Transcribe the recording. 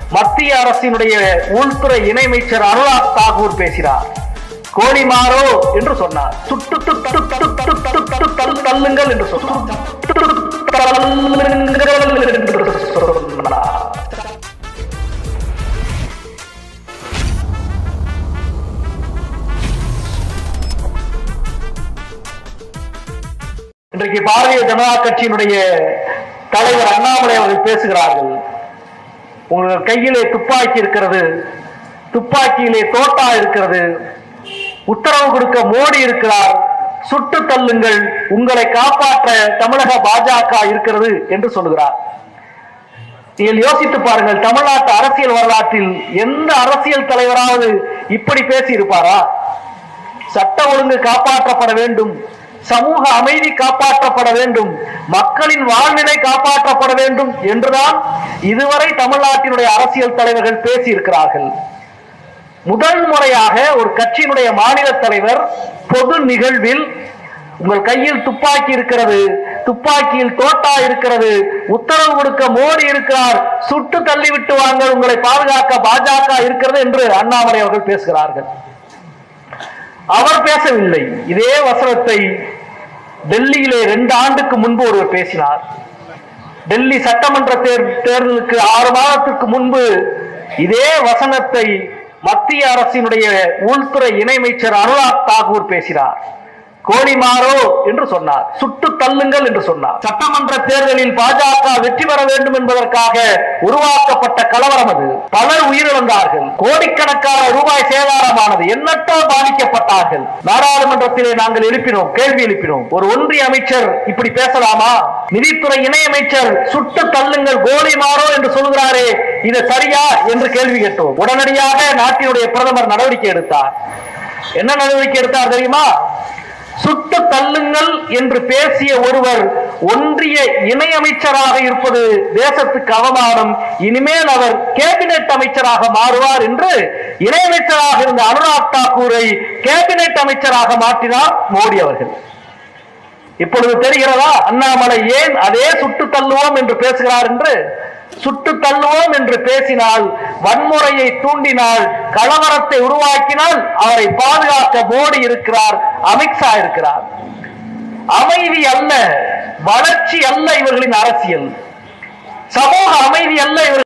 மத்திய அரசினுடைய உள்துறை இணையமைச்சர் அனுராக் தாக்கூர் பேசினார் கோழிமாரோ என்று சொன்னார் சுட்டு துட்டு தட்டு தட்டு தட்டு தட்டு தள்ளு தள்ளுங்கள் என்று சொன்னார் தள்ளுங்கள் என்று சொன்னார் இன்றைக்கு பாரதிய ஜனதா கட்சியினுடைய தலைவர் அண்ணாமலை அவர்கள் பேசுகிறார்கள் உங்கள் கையிலே துப்பாக்கி இருக்கிறது துப்பாக்கியிலே தோட்டா இருக்கிறது உத்தரவு கொடுக்க மோடி இருக்கிறார் சுட்டு தள்ளுங்கள் உங்களை காப்பாற்ற தமிழக பாஜக இருக்கிறது என்று சொல்லுகிறார் நீங்கள் யோசித்து பாருங்கள் தமிழ்நாட்டு அரசியல் வரலாற்றில் எந்த அரசியல் தலைவராவது இப்படி பேசி இருப்பாரா சட்ட ஒழுங்கு காப்பாற்றப்பட வேண்டும் சமூக அமைதி காப்பாற்றப்பட வேண்டும் மக்களின் வாழ்நிலை காப்பாற்றப்பட வேண்டும் என்றுதான் இதுவரை தமிழ்நாட்டினுடைய அரசியல் தலைவர்கள் பேசியிருக்கிறார்கள் முதல் முறையாக ஒரு கட்சியினுடைய மாநில தலைவர் பொது நிகழ்வில் உங்கள் கையில் துப்பாக்கி இருக்கிறது துப்பாக்கியில் தோட்டா இருக்கிறது உத்தரவு கொடுக்க மோடி இருக்கிறார் சுட்டு தள்ளிவிட்டு வாங்க உங்களை பாதுகாக்க பாஜக இருக்கிறது என்று அண்ணாமலை அவர்கள் பேசுகிறார்கள் அவர் பேசவில்லை இதே வசனத்தை டெல்லியிலே ரெண்டு ஆண்டுக்கு முன்பு ஒருவர் பேசினார் டெல்லி சட்டமன்ற தேர்- தேர்தலுக்கு ஆறு மாதத்துக்கு முன்பு இதே வசனத்தை மத்திய அரசினுடைய உள்துறை இணையமைச்சர் அனுராக் தாக்கூர் பேசினார் கோழிமாரோ என்று சொன்னார் சுட்டு தள்ளுங்கள் என்று சொன்னார் சட்டமன்ற தேர்தலில் பாஜக வெற்றி பெற வேண்டும் என்பதற்காக உருவாக்கப்பட்ட கலவரம் அது பலர் உயிரிழந்தார்கள் கோடிக்கணக்கான ரூபாய் சேதாரமானது எண்ணற்ற பாதிக்கப்பட்டார்கள் நாடாளுமன்றத்திலே நாங்கள் எழுப்பினோம் கேள்வி எழுப்பினோம் ஒரு ஒன்றிய அமைச்சர் இப்படி பேசலாமா நிதித்துறை இணையமைச்சர் சுட்டு தள்ளுங்கள் கோலிமாரோ என்று சொல்கிறாரே இது சரியா என்று கேள்வி கேட்டோம் உடனடியாக நாட்டினுடைய பிரதமர் நடவடிக்கை எடுத்தார் என்ன நடவடிக்கை எடுத்தார் தெரியுமா சுட்டு தள்ளுங்கள் என்று பேசிய ஒருவர் ஒன்றிய இணையமைச்சராக இருப்பது தேசத்துக்கு அவமானம் இனிமேல் அவர் கேபினெட் அமைச்சராக மாறுவார் என்று இணையமைச்சராக இருந்த அனுராக் தாக்கூரை கேபினெட் அமைச்சராக மாற்றினார் மோடி அவர்கள் இப்பொழுது தெரிகிறதா அண்ணாமலை ஏன் அதே சுட்டு தள்ளுவோம் என்று பேசுகிறார் என்று சுட்டு தள்ளுவோம் என்று பேசினால் வன்முறையை தூண்டினால் கலவரத்தை உருவாக்கினால் அவரை பாதுகாக்க மோடி இருக்கிறார் அமித்ஷா இருக்கிறார் அமைதி அல்ல வளர்ச்சி அல்ல இவர்களின் அரசியல் சமூக அமைதி அல்ல இவர்கள்